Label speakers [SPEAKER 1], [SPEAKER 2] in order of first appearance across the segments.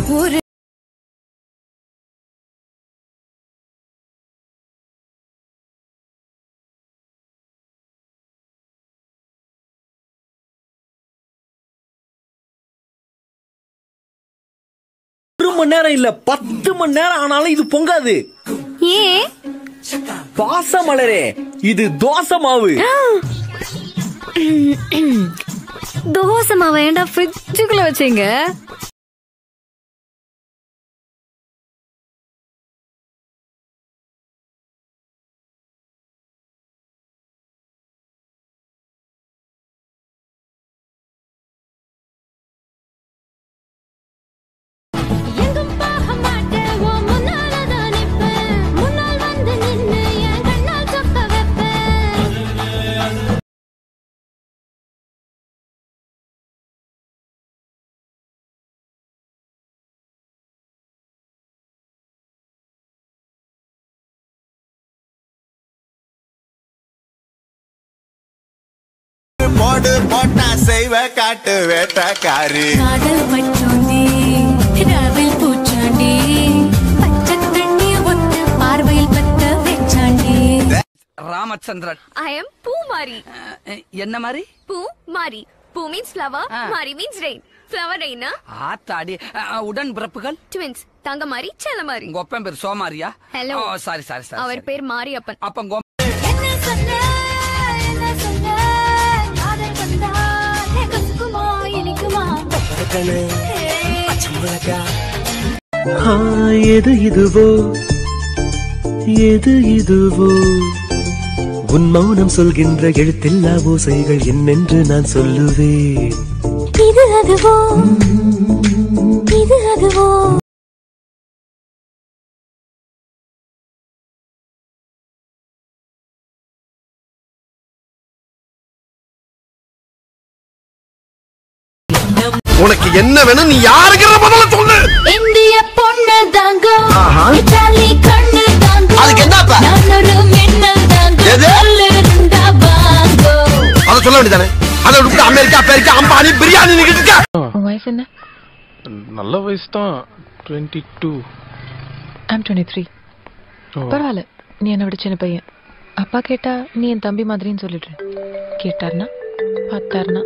[SPEAKER 1] ஒரு
[SPEAKER 2] ஒரு மணி நேரம் இல்ல பத்து மணி நேரம் ஆனாலும் இது பொங்காது
[SPEAKER 1] ஏன்
[SPEAKER 2] பாச மலரே இது தோசை மாவு
[SPEAKER 1] தோசை மாவை ஏன்டா ஃப்ரிட்ஜுக்குள்ள வச்சீங்க
[SPEAKER 3] எங்கும் போக மாட்டேன் உன் முன்னால தான் நிப்பேன் முன்னால் வந்து நின்னு என் கண்ணால் சொக்க வைப்பேன்
[SPEAKER 4] போடு போட்டா செய்வ காட்டு வேட்டக்காரி
[SPEAKER 3] காதல் பச்சோந்தி ராவில் பூச்சாண்டி பச்சை தண்ணி ஒத்த பார்வையில் பத்த வெச்சாண்டி
[SPEAKER 5] ராமச்சந்திரன்
[SPEAKER 1] ஐ எம் பூமாரி
[SPEAKER 5] அஹ், என்ன மாதிரி
[SPEAKER 1] பூ மாரி பூ மீன்ஸ் ஃப்ளவர் மாரி மீன்ஸ் ரெயின் ஃப்ளவர் ரெயினா
[SPEAKER 5] ஆத்தாடி அஹ், உடன் பிறப்புகள்
[SPEAKER 1] ட்வின்ஸ் தங்க மாரி செல்ல மாரி
[SPEAKER 5] உங்க ஒப்பன் பேர் சோமாரியா
[SPEAKER 1] Hello.
[SPEAKER 5] Oh sorry sorry sorry
[SPEAKER 1] அவர் பேர் மாரியப்பன்
[SPEAKER 5] அப்ப உங்க
[SPEAKER 3] என்ன சொன்ன என்ன சொன்ன காதல் வந்தா கசுக்குமா இனிக்குமா
[SPEAKER 2] ஆ, எது இதுவோ எது இதுவோ உன் மௌனம் சொல்கின்ற எழுத்தில்லா ஓசைகள் என்னென்று நான் சொல்லுவேன்
[SPEAKER 3] இது அதுவோ இது அதுவோ
[SPEAKER 4] உனக்கு என்ன வேணும் நீ யாருக்கிற முதல்ல சொல்லு
[SPEAKER 3] இந்திய பொண்ணு தாங்கோ இத்தாலி கண்ணு தாங்கோ
[SPEAKER 4] அதுக்கு என்னப்பா?
[SPEAKER 3] நான் ஒரு மின்னல் தாங்கோ
[SPEAKER 4] எது?
[SPEAKER 3] சொல்லிருந்தா வாங்கோ
[SPEAKER 4] அதை சொல்ல வேண்டியதானே அதை விட்டு அமெரிக்கா அமெரிக்கா அம்பானி பிரியாணி நிக்கிட்டு இருக்க
[SPEAKER 6] உன் வயசு என்ன
[SPEAKER 7] நல்ல வயசு தான் twenty two
[SPEAKER 6] I'm twenty three பரவாயில்ல நீ என்னை விட சின்ன பையன் அப்பா கேட்டா நீ என் தம்பி மாதிரின்னு சொல்லிடுற கேட்டார்னா பார்த்தார்னா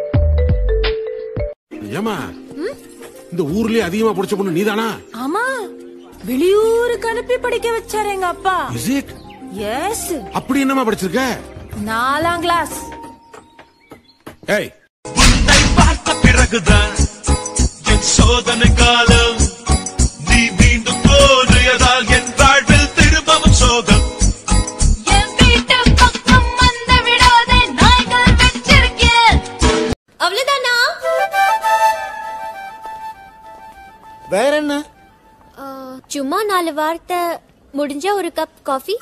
[SPEAKER 8] ஏமா இந்த ஊர்லயே அதிகமா படிச்ச பொண்ணு நீதானா
[SPEAKER 9] ஆமா வெளியூருக்கு அனுப்பி படிக்க வச்சாரு எங்க அப்பா
[SPEAKER 8] இஸ் இட்
[SPEAKER 9] எஸ்
[SPEAKER 8] அப்படி என்னமா படிச்சிருக்க
[SPEAKER 9] நாலாம் கிளாஸ்
[SPEAKER 8] ஏய்
[SPEAKER 4] பார்த்த பிறகுதான் என் சோதனை காலம் நீ மீண்டும் தோன்றியதால் என் வாழ்வில் திரும்பவும் சோகம்
[SPEAKER 3] என் வீட்டு பக்கம் வந்து விடாதே நாய்கள் வச்சிருக்கேன் அவ்வளவுதானா
[SPEAKER 4] வேற என்ன
[SPEAKER 3] சும்மா நாலு வார்த்தை முடிஞ்ச ஒரு கப் காஃபி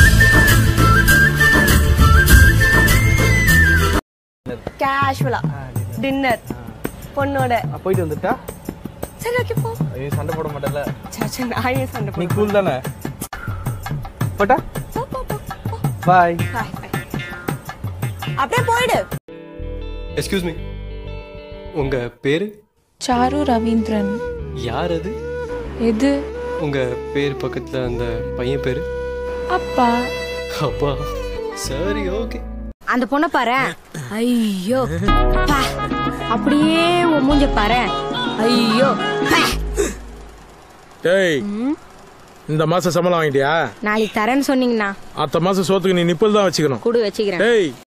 [SPEAKER 9] கேஷுவலா டின்னர் பொண்ணோட
[SPEAKER 2] போயிட்டு வந்துட்டா
[SPEAKER 9] சரி ஓகே போ
[SPEAKER 2] ஐயோ சண்டை போட மாட்டேன்ல
[SPEAKER 9] சாச்சா நானே சண்டை
[SPEAKER 2] நீ
[SPEAKER 9] போடுறேன்.
[SPEAKER 2] கூல் தானே போட்டா
[SPEAKER 9] போ, போ, போ, போ.
[SPEAKER 2] பாய்
[SPEAKER 9] Bye, bye. அப்படியே போயிடு
[SPEAKER 10] எக்ஸ்கியூஸ் மீ உங்க பேரு
[SPEAKER 6] சாரு ரவீந்திரன்
[SPEAKER 10] யார் அது
[SPEAKER 6] எது
[SPEAKER 10] உங்க பேர் பக்கத்துல அந்த பையன் பேரு
[SPEAKER 6] அப்பா
[SPEAKER 10] அப்பா சரி ஓகே
[SPEAKER 9] அந்த பொண்ணை பாரு ஐயோ பா. அப்படியே உன் மூஞ்ச பாரு ஐயோ பா.
[SPEAKER 8] டேய் இந்த மாசம் சம்பளம் வாங்கிட்டியா
[SPEAKER 9] நாளைக்கு தரேன்னு சொன்னீங்கண்ணா
[SPEAKER 8] அடுத்த மாசம் சோத்துக்கு நீ நிப்பல் தான் வச்சுக்கணும்
[SPEAKER 9] குடு வச்சுக்கிறேன்
[SPEAKER 8] டேய்